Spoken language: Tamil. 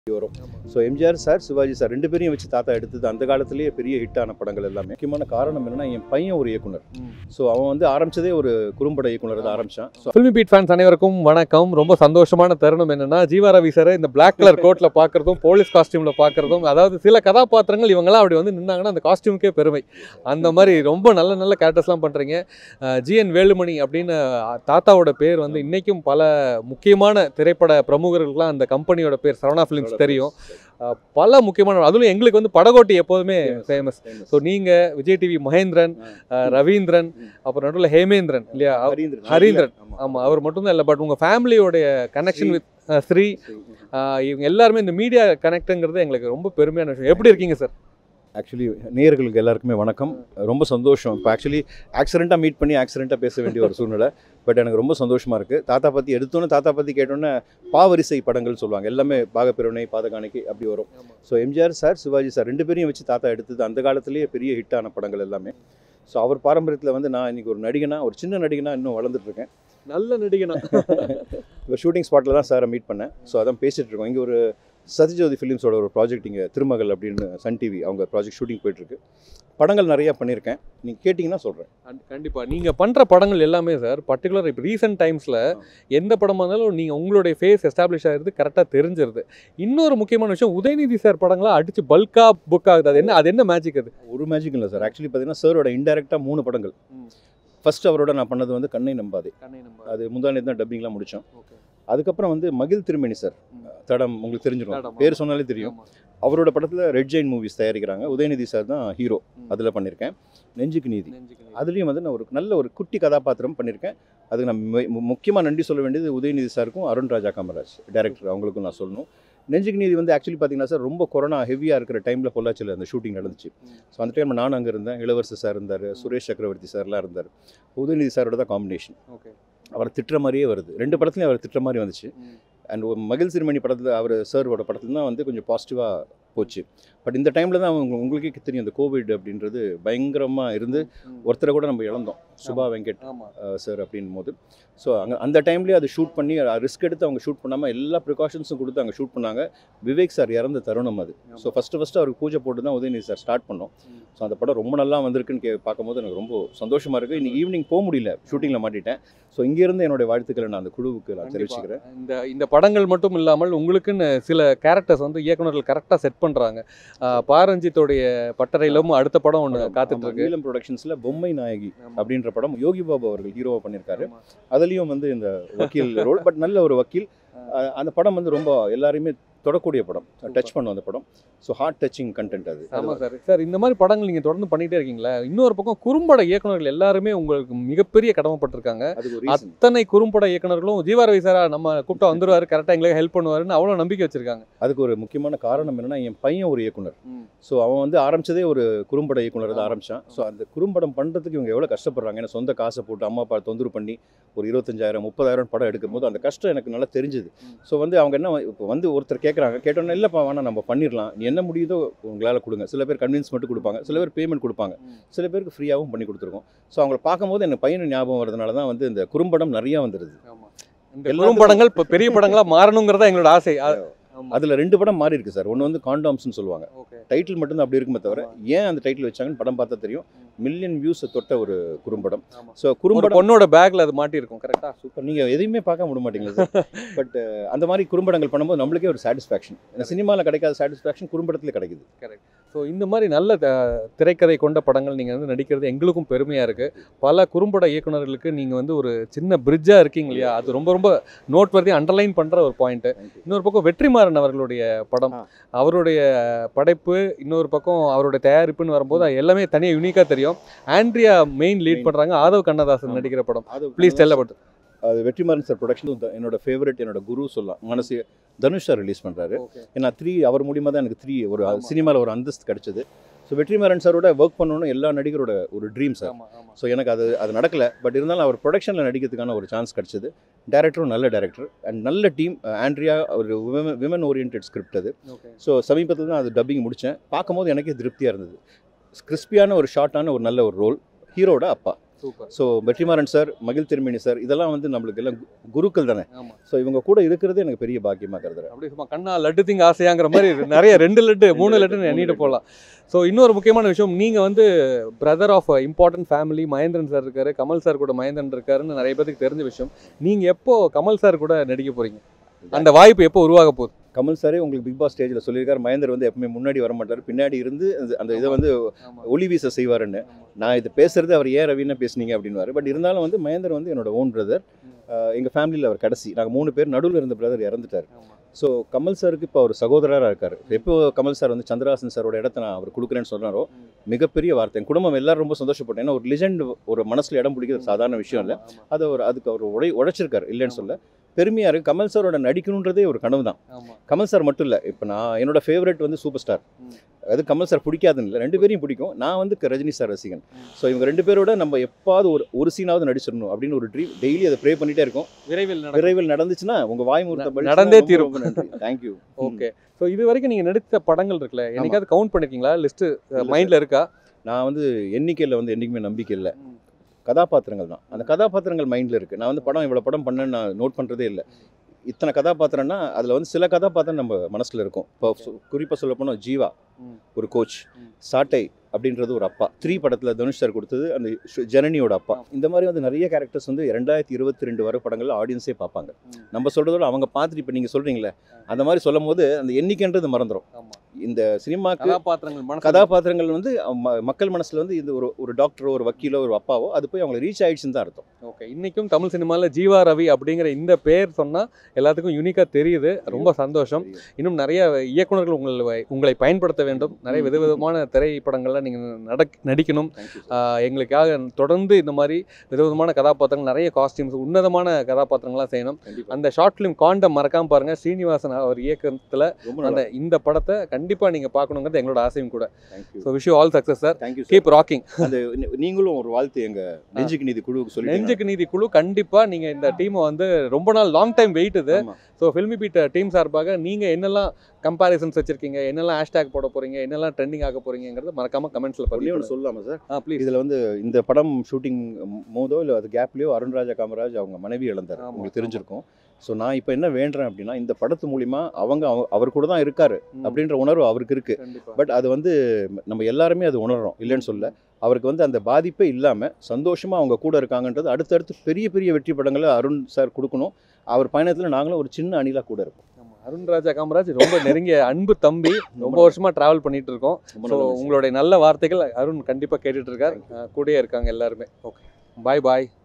வரும் so MGR sir Sivaji sir ரெண்டு பேரையும் வச்சு தாத்தா எடுத்தது அந்த காலத்திலேயே பெரிய ஹிட்டான படங்கள் எல்லாமே முக்கியமான காரணம் என்னன்னா என் பையன் ஒரு இயக்குனர் ஸோ அவன் வந்து ஆரம்பிச்சதே ஒரு குறும்பட இயக்குனர் தான் ஆரம்பிச்சான் ஸோ ஃபில்மி பீட் ஃபேன்ஸ் அனைவருக்கும் வணக்கம் ரொம்ப சந்தோஷமான தருணம் என்னன்னா ஜீவா ரவி சாரை இந்த பிளாக் கலர் கோட்ல பார்க்கறதும் போலீஸ் காஸ்டியூம்ல பார்க்கறதும் அதாவது சில கதாபாத்திரங்கள் இவங்கெல்லாம் அப்படி வந்து நின்னாங்கன்னா அந்த காஸ்டியூமுக்கே பெருமை அந்த மாதிரி ரொம்ப நல்ல நல்ல கேரக்டர்ஸ்லாம் பண்றீங்க ஜிஎன் வேலுமணி அப்படின்னு அஹ், தாத்தாவோட பேர் வந்து இன்னைக்கும் பல முக்கியமான திரைப்பட பிரமுகர்களுக்கெல்லாம் அந்த கம்பெனியோட பேர் சரவணா ஃபிலிம்ஸ் தெரியும் அஹ், பல முக்கியமான அதுவும் எங்களுக்கு வந்து படகோட்டி எப்போதுமே ஃபேமஸ் ஸோ நீங்க விஜய் டிவி மகேந்திரன் அஹ், ரவீந்திரன் அப்புறம் நடுவில் ஹேமேந்திரன் இல்லையா அவ- ஹரீந்திரன் ஹரீந்திரன். ஆமா. ஆமா அவர் மட்டும்தான் இல்லை பட் உங்க ஃபேமிலியோடைய கனெக்ஷன் வித் ஸ்ரீ ஆஹ் இவங்க எல்லாருமே இந்த மீடியா கனெக்ட்ங்கிறது எங்களுக்கு ரொம்ப பெருமையான விஷயம் எப்படி இருக்கீங்க சார் ஆக்சுவலி நேயர்களுக்கு எல்லாருக்குமே வணக்கம் ரொம்ப சந்தோஷம் இப்போ ஆக்சுவலி ஆக்சிடெண்ட்டாக மீட் பண்ணி ஆக்சிடெண்ட்டாக பேச வேண்டிய ஒரு சூழ்நிலை பட் எனக்கு ரொம்ப சந்தோஷமாக இருக்குது தாத்தா பற்றி எடுத்தோன்னே தாத்தா பற்றி கேட்டோன்னே பாவரிசை படங்கள் சொல்லுவாங்க எல்லாமே பாகப்பிரிவினை பாதகாணிக்கை அப்படி வரும் so MGR sir Sivaji sir ரெண்டு பேரையும் வச்சு தாத்தா எடுத்தது அந்த காலத்திலேயே பெரிய ஹிட்டான படங்கள் எல்லாமே ஸோ அவர் பாரம்பரியத்தில் வந்து நான் இன்னைக்கு ஒரு நடிகனா ஒரு சின்ன நடிகனா இன்னும் வளர்ந்துட்டு இருக்கேன் நல்ல நடிகனா இப்போ ஷூட்டிங் ஸ்பாட்டில் தான் சாரை மீட் பண்ணேன் ஸோ அதான் பேசிகிட்டு இருக்கோம் இங்கே ஒரு சத்யஜோதி ஃபிலிம்ஸோட ஒரு ப்ராஜெக்ட் இங்கே திருமகள் அப்படின்னு சன் டிவி அவங்க ப்ராஜெக்ட் ஷூட்டிங் போயிட்டுருக்கு படங்கள் நிறையா பண்ணியிருக்கேன் நீங்கள் கேட்டிங்கன்னா சொல்கிறேன் கண்டிப்பா நீங்க பண்ற படங்கள் எல்லாமே சார் பர்டிகுலர் இப்போ ரீசெண்ட் டைம்ஸ்ல எந்த படமா இருந்தாலும் நீங்க உங்களுடைய ஃபேஸ் எஸ்டாப்ளிஷ் ஆகிறது கரெக்டாக தெரிஞ்சிருது இன்னொரு முக்கியமான விஷயம் உதயநிதி சார் படங்களா அடிச்சு பல்கா புக் ஆகுது அது என்ன அது என்ன மேஜிக் அது ஒரு மேஜிக் இல்லை சார் ஆக்சுவலி பார்த்தீங்கன்னா சாரோட இன்டெரக்டாக மூணு படங்கள் ஃபர்ஸ்ட் அவரோட நான் பண்ணது வந்து கண்ணை நம்பாதே அது முந்தானே தான் டப்பிங்லாம் முடித்தோம் அதுக்கப்புறம் வந்து மகிழ் திருமணி சார் தடம் உங்களுக்கு தெரிஞ்சிடும் தடம், பேர் ஆமா. சொன்னாலே தெரியும் அவரோட படத்தில் ரெட் ஜெயின் மூவிஸ் தயாரிக்கிறாங்க உதயநிதி சார் தான் ஹீரோ ம். அதில் பண்ணியிருக்கேன் நெஞ்சுக்கு நீதி அதுலேயும் வந்து நான் ஒரு நல்ல ஒரு குட்டி கதாபாத்திரம் பண்ணியிருக்கேன் அதுக்கு நான் முக்கியமாக நன்றி சொல்ல வேண்டியது உதயநிதி சாருக்கும் அருண் ராஜா காமராஜ் டைரக்டர் அவங்களுக்கும் நான் சொல்லணும் நெஞ்சுக்கு நீதி வந்து ஆக்சுவலி பார்த்தீங்கன்னா சார் ரொம்ப கொரோனா ஹெவியாக இருக்கிற டைமில் பொள்ளாச்சியில் அந்த ஷூட்டிங் நடந்துச்சு ஸோ அந்த டைம் நான் அங்கே இருந்தேன் இளவரசு சார் இருந்தார் சுரேஷ் சக்கரவர்த்தி சார்லாம் இருந்தார் உதயநிதி சாரோட தான் காம்பினேஷன் ஓகே அவர் திட்டுற மாதிரியே வருது ரெண்டு படத்துலையும் அவர் திட்டுற மாதிரி வந்துச்சு அண்ட் மகிழ் சிறுமணி படத்தில் அவர் சாரோட படத்துல தான் வந்து கொஞ்சம் பாசிட்டிவாக போச்சு பட் இந்த டைமில் தான் அவங்க உங்களுக்கே தெரியும் இந்த கோவிட் அப்படின்றது பயங்கரமாக இருந்து ஒருத்தரை கூட நம்ம இழந்தோம் சுபா வெங்கட் ஆமா சார் அப்படின் போது ஸோ அங்கே அந்த டைம்லேயே அதை ஷூட் பண்ணி ரிஸ்க் எடுத்து அவங்க ஷூட் பண்ணாமல் எல்லா ப்ரிகாஷன்ஸும் கொடுத்து அங்கே ஷூட் பண்ணாங்க விவேக் சார் இறந்த தருணம் அது ஸோ ஃபஸ்ட்டு ஃபஸ்ட்டு அவருக்கு பூஜை போட்டு தான் உதயநிதி சார் ஸ்டார்ட் பண்ணோம் ஸோ அந்த படம் ரொம்ப நல்லா வந்திருக்குன்னு கே பார்க்கும்போது எனக்கு ரொம்ப சந்தோஷமாக இருக்குது இன்னைக்கு ஈவினிங் போக முடியல ஷூட்டிங்கில் மாட்டிட்டேன் ஸோ இங்கேருந்து என்னுடைய வாழ்த்துக்களை நான் அந்த குழுவுக்கு நான் தெரிவிச்சுக்கிறேன் இந்த இந்த படங்கள் மட்டும் இல்லாமல் உங்களுக்குன்னு சில கேரக்டர்ஸ் வந்து இயக்குனர்கள் கரெக்டாக செட் பண்ணுறாங்க பாரஞ்சித்தோடைய பட்டறையிலும் அடுத்த படம் ஒன்று காத்துட்டு இருக்கு நீலம் ப்ரொடக்ஷன்ஸில் பொம்மை நாயகி அப்படின்ற படம் யோகி பாபு அவர்கள் ஹீரோவாக பண்ணியிருக்காரு அதுலேயும் வந்து இந்த வக்கீல் ரோல் பட் நல்ல ஒரு வக்கீல் அஹ் அந்த படம் வந்து ரொம்ப எல்லாரையுமே தொடக்கூடிய படம் டச் பண்ணும் அந்த படம் ஸோ ஹார்ட் டச்சிங் கண்டென்ட் அது ஆமாம் சார் சார் இந்த மாதிரி படங்கள் நீங்கள் தொடர்ந்து பண்ணிகிட்டே இருக்கீங்களா இன்னொரு பக்கம் குறும்பட இயக்குனர்கள் எல்லாருமே உங்களுக்கு மிகப்பெரிய கடமைப்பட்டிருக்காங்க அதுக்கு ஒரு ரீசன் அத்தனை குறும்பட இயக்குனர்களும் ஜீவாரவி சாரா நம்ம கூப்பிட்டா வந்துருவாரு கரெக்டாக எங்களுக்கு ஹெல்ப் பண்ணுவாருன்னு அவ்வளோ நம்பிக்கை வச்சிருக்காங்க அதுக்கு ஒரு முக்கியமான காரணம் என்னன்னா என் பையன் ஒரு இயக்குனர் ஸோ அவன் வந்து ஆரம்பிச்சதே ஒரு குறும்பட இயக்குனர் தான் ஆரம்பிச்சான் ஸோ அந்த குறும்படம் பண்ணுறதுக்கு இவங்க எவ்வளோ கஷ்டப்படுறாங்க ஏன்னா சொந்த காசை போட்டு அம்மா அப்பா தொந்தரவு பண்ணி ஒரு இருபத்தஞ்சாயிரம் முப்பதாயிரம் படம் எடுக்கும்போது அந்த கஷ்டம் எனக்கு நல்லா தெரிஞ்சுது ஸோ வந்து அவங்க என்ன இப்போ வந்து ஒருத்தர் கேட்குறாங்க கேட்டோன்னே இல்லைப்பா வேணா நம்ம பண்ணிடலாம் நீ என்ன முடியுதோ உங்களால் கொடுங்க சில பேர் கன்வின்ஸ் மட்டும் கொடுப்பாங்க சில பேர் பேமெண்ட் கொடுப்பாங்க சில பேருக்கு ஃப்ரீயாகவும் பண்ணி கொடுத்துருக்கோம் ஸோ அவங்கள பார்க்கும்போது எனக்கு பையன் ஞாபகம் வரதுனால தான் வந்து இந்த குறும்படம் நிறையா வந்துடுது இந்த குறும்படங்கள் இப்போ பெரிய படங்களா மாறணுங்கிறதா எங்களோட ஆசை அ- ஆமா. அதில் ரெண்டு படம் மாறி இருக்கு சார் ஒன்று வந்து காண்டாம்ஸ்னு சொல்லுவாங்க ஓகே டைட்டில் மட்டும்தான் அப்படி இருக்குமே தவிர ஏன் அந்த டைட்டில் வச்சாங்கன்னு படம் பார்த்தா தெரியும் மில்லியன் வியூஸை தொட்ட ஒரு குறும்படம் ஆமா. ஸோ ஒரு குறும்படம் பொண்ணோட பேக்ல அது மாட்டி இருக்கும் கரெக்டா சூப்பர் நீங்கள் எதையுமே பார்க்க விட மாட்டீங்களா சார் பட் அந்த மாதிரி குறும்படங்கள் பண்ணும்போது நம்மளுக்கே ஒரு சாட்டிஸ்ஃபேக்ஷன் சினிமாவில் கிடைக்காத சாட்டிஸ்ஃபேக்ஷன் குறும்படத்தில் கிடைக்குது ஸோ இந்த மாதிரி நல்ல த- திரைக்கதை கொண்ட படங்கள் நீங்கள் வந்து நடிக்கிறது எங்களுக்கும் பெருமையாக இருக்குது பல குறும்பட இயக்குனர்களுக்கு நீங்கள் வந்து ஒரு சின்ன பிரிட்ஜாக இருக்கீங்க இல்லையா அது ரொம்ப ரொம்ப நோட் வர்த்தி அண்டர்லைன் பண்ணுற ஒரு பாயிண்ட்டு இன்னொரு பக்கம் வெற்றிமாறன் அவர்களுடைய படம் ஆ. அவருடைய படைப்பு இன்னொரு பக்கம் அவருடைய தயாரிப்புன்னு வரும்போது அது எல்லாமே தனியாக யூனிக்காக தெரியும் ஆண்ட்ரியா மெயின் லீட் Main. பண்ணுறாங்க ஆதவ் கண்ணதாசன் ஆமா. நடிக்கிற படம் அது ப்ளீஸ் டெல் அபவுட் அது வெற்றிமாறன் சார் ப்ரொடக்ஷன் என்னோட ஃபேவரட் என்னோட குரு சொல்லலாம் மனசு தனுஷ் சார் ரிலீஸ் பண்ணுறாரு ஏன்னா த்ரீ அவர் மூலியமாக தான் எனக்கு த்ரீ ஒரு ஆமா. சினிமாவில் ஒரு அந்தஸ்து கிடைச்சது ஸோ வெற்றிமாறன் சாரோட ஒர்க் பண்ணணும்னு எல்லா நடிகரோட ஒரு ட்ரீம் சார் ஆமாம் ஆமாம் ஸோ எனக்கு அது அது நடக்கல பட் இருந்தாலும் அவர் ப்ரொடக்ஷனில் நடிக்கிறதுக்கான ஒரு சான்ஸ் கிடச்சிது டேரக்டரும் நல்ல டேரக்டர் அண்ட் நல்ல டீம் ஆண்ட்ரியா ஒரு விமன் ஓரியன்ட் ஸ்கிரிப்ட் அது ஓகே ஸோ சமீபத்தில் தான் அது டப்பிங் முடித்தேன் பார்க்கும்போது எனக்கே திருப்தியாக இருந்தது கிறிஸ்பியான ஒரு ஷார்ட்டான ஒரு நல்ல ஒரு ரோல் ஹீரோட அப்பா சூப்பர் ஸோ வெற்றிமாறன் சார் மகிழ் திருமணி சார் இதெல்லாம் வந்து நம்மளுக்கு எல்லாம் கு- குருக்கள் தானே ஆமா ஸோ இவங்க கூட இருக்கிறது எனக்கு பெரிய பாக்கியமாக கருதுறேன் அப்படியே சும்மா கண்ணா லட்டு திங்க ஆசையாங்கிற மாதிரி நிறைய ரெண்டு லட்டு மூணு லட்டு, லட்டுன்னு மூணு எண்ணிட்டு லட்டு. போகலாம் ஸோ இன்னொரு முக்கியமான விஷயம் நீங்கள் வந்து brother of important family Mahendran sir இருக்காரு கமல் சார் கூட மகேந்திரன் இருக்காருன்னு நிறைய பேருக்கு தெரிஞ்ச விஷயம் நீங்கள் எப்போ கமல் சார் கூட நடிக்க போறீங்க அந்த வாய்ப்பு எப்போ உருவாக போகுது கமல் சாரே உங்களுக்கு பிக் பாஸ் ஸ்டேஜில் சொல்லியிருக்காரு மகேந்தர் வந்து எப்பவுமே முன்னாடி வர மாட்டார் பின்னாடி இருந்து அந்த- அந்த இதை வந்து ஒளி வீச செய்வாருன்னு நான் இது பேசுறது அவர் ஏன் ரவின்னு பேசுனீங்க அப்படின்னுவாரு பட் இருந்தாலும் வந்து மகேந்தர் வந்து என்னோட ஓன் பிரதர் எங்கள் ஃபேமிலியில் அவர் கடைசி நாங்கள் மூணு பேர் நடுவில் இருந்த பிரதர் இறந்துட்டார் ஸோ கமல் சாருக்கு இப்போ அவர் சகோதரராக இருக்கார் எப்போ கமல் சார் வந்து சந்திரஹாசன் சாரோட இடத்த நான் அவர் கொடுக்குறேன்னு சொன்னாரோ மிகப்பெரிய வார்த்தை என் குடும்பம் எல்லாரும் ரொம்ப சந்தோஷப்பட்டேன் ஏன்னா ஒரு லிஜெண்ட் ஒரு மனசில் இடம் பிடிக்கிறது சாதாரண விஷயம் இல்லை அதை ஒரு அதுக்கு அவர் உடை உழைச்சிருக்காரு இல்லைன்னு சொல்ல பெருமையாக இருக்குது கமல் சாரோட நடிக்கணுன்றதே ஒரு கனவு தான் ஆமா கமல் சார் மட்டும் இல்லை இப்போ நான் என்னோட ஃபேவரட் வந்து சூப்பர் ஸ்டார் ம். அது கமல் சார் பிடிக்காதுன்னு இல்லை ரெண்டு பேரையும் பிடிக்கும் நான் வந்து க- ரஜினி சார் ரசிகன் ம். ஸோ இவங்க ரெண்டு பேரோட நம்ம எப்பாவது ஒரு ஒரு சீனாவது நடிச்சிடணும் அப்படின்னு ஒரு ட்ரீம் டெய்லி அதை ப்ரே பண்ணிட்டே இருக்கோம் விரைவில் நடக்கும் விரைவில் நடந்துச்சுன்னா உங்க வாய் முகூர்த்த நடந்தே தீரும். தேங்க்யூ ஓகே ஸோ இது வரைக்கும் நீங்கள் நடித்த படங்கள் இருக்குல்ல என்னைக்காவது கவுண்ட் பண்ணிருக்கீங்களா லிஸ்ட்டு இல்ல மைண்டில் இருக்கா நான் வந்து எண்ணிக்கையில் வந்து என்றைக்குமே நம்பிக்கை இல்லை கதாபாத்திரங்கள் தான் அந்த கதாபாத்திரங்கள் மைண்டில் இருக்குது நான் வந்து படம் இவ்வளோ படம் பண்ணேன்னு நான் நோட் பண்ணுறதே இல்லை இத்தனை கதாபாத்திரம்னா அதில் வந்து சில கதாபாத்திரம் நம்ம மனசில் இருக்கும் இப்போ குறிப்பாக சொல்ல போனால் ஜீவா ம். ஒரு கோச் ம். சாட்டை அப்படின்றது ஒரு அப்பா த்ரீ படத்தில் தனுஷ் சார் கொடுத்தது அந்த ஷு- ஜனனியோட அப்பா இந்த மாதிரி வந்து நிறைய கேரக்டர்ஸ் வந்து ரெண்டாயிரத்தி இருபத்தி ரெண்டு வர படங்கள் ஆடியன்ஸே பார்ப்பாங்க ம். நம்ம சொல்கிறதோட அவங்க பார்த்துட்டு இப்போ நீங்கள் சொல்கிறீங்களே அந்த மாதிரி சொல்லும் போது அந்த எண்ணிக்கைன்றது மறந்துடும் ஆமா இந்த சினிமாக்கு கதாபாத்திரங்கள் மனசு கதாபாத்திரங்கள் வந்து ம- மக்கள் மனசில் வந்து இது ஒரு ஒரு டாக்டரோ ஒரு வக்கீலோ ஒரு அப்பாவோ அது போய் அவங்களுக்கு ரீச் ஆயிடுச்சுன்னு தான் அர்த்தம் ஓகே இன்னைக்கும் தமிழ் சினிமாவில் ஜீவா ரவி அப்படிங்கிற இந்த பேர் சொன்னால் எல்லாத்துக்கும் யூனிக்காக தெரியுது ரொம்ப சந்தோஷம் இன்னும் நிறைய இயக்குனர்கள் உங்களை உங்களை பயன்படுத்த வேண்டும் நிறைய ம். விதவிதமான திரைப்படங்கள்லாம் நீங்கள் நடக் நடிக்கணும் தேங்க்யூ ஆஹ் எங்களுக்காக தொடர்ந்து இந்த மாதிரி விதவிதமான கதாபாத்திரங்கள் நிறைய காஸ்டியூம்ஸ் உன்னதமான கதாபாத்திரங்கள்லாம் செய்யணும் கண்டிப்பாக அந்த ஷார்ட் ஃபிலிம் காண்டம் மறக்காம பாருங்க ஸ்ரீனிவாசன் அவர் இயக்கத்தில் ரொம்ப அந்த நல்லா இந்த படத்தை கண்டிப்பாக நீங்கள் பார்க்கணுங்கிறது எங்களோட ஆசையும் கூட thank you so wish you all success sir thank you keep rocking அந்த நீ- நீங்களும் ஒரு வாழ்த்து எங்க நெஞ்சுக்கு நீதி குழுவுக்கு சொல்லி நெஞ்சுக்கு நீதி குழு கண்டிப்பாக நீங்கள் இந்த டீமை வந்து ரொம்ப நாள் லாங் டைம் வெயிட் இது ஸோ ஃபில்மி பீட் டீம் சார்பாக நீங்கள் என்னெல்லாம் கம்பேரிசன்ஸ் வச்சிருக்கீங்க என்னெல்லாம் ஹேஷ்டேக் போட போறீங்க என்னெல்லாம் ட்ரெண்டிங் ஆக போறீங்கிறத மறக்காம கமெண்ட்ஸில் ஒண்ணே பதிவு ஒன்று சொல்லலாமா சார் ஆ ப்ளீஸ் இதுல வந்து இந்த படம் ஷூட்டிங் மோதோ இல்லை அது கேப்லயோ அருண்ராஜா காமராஜ் அவங்க மனைவி இழந்தார் ஆமா, உங்களுக்கு தெரிஞ்சிருக்கும் ஸோ நான் இப்போ என்ன வேண்டுறேன் அப்படின்னா இந்த படத்து மூலிமா அவங்க அவ- அவர் கூட தான் இருக்காரு அப்படின்ற உணர்வு அவருக்கு இருக்கு கண்டிப்பாக பட் அது வந்து நம்ம எல்லாருமே அது உணர்றோம் இல்லைன்னு சொல்ல அவருக்கு வந்து அந்த பாதிப்பே இல்லாமல் சந்தோஷமாக அவங்க கூட இருக்காங்கன்றது அடுத்தடுத்து பெரிய பெரிய வெற்றி படங்களை அருண் சார் கொடுக்கணும் அவர் பயணத்தில் நாங்களும் ஒரு சின்ன அணிலாக கூட இருப்போம் ஆமா, அருண் ராஜா காமராஜ் ரொம்ப நெருங்கிய அன்பு தம்பி ரொம்ப வருஷமா டிராவல் பண்ணிட்டு இருக்கோம் ரொம்ப ஸோ நல்ல விஷயம். உங்களுடைய நல்ல வார்த்தைகள் அருண் கண்டிப்பா கேட்டுட்டு இருக்கார் அஹ் கூடயே இருக்காங்க எல்லாருமே ஓகே பாய் பாய்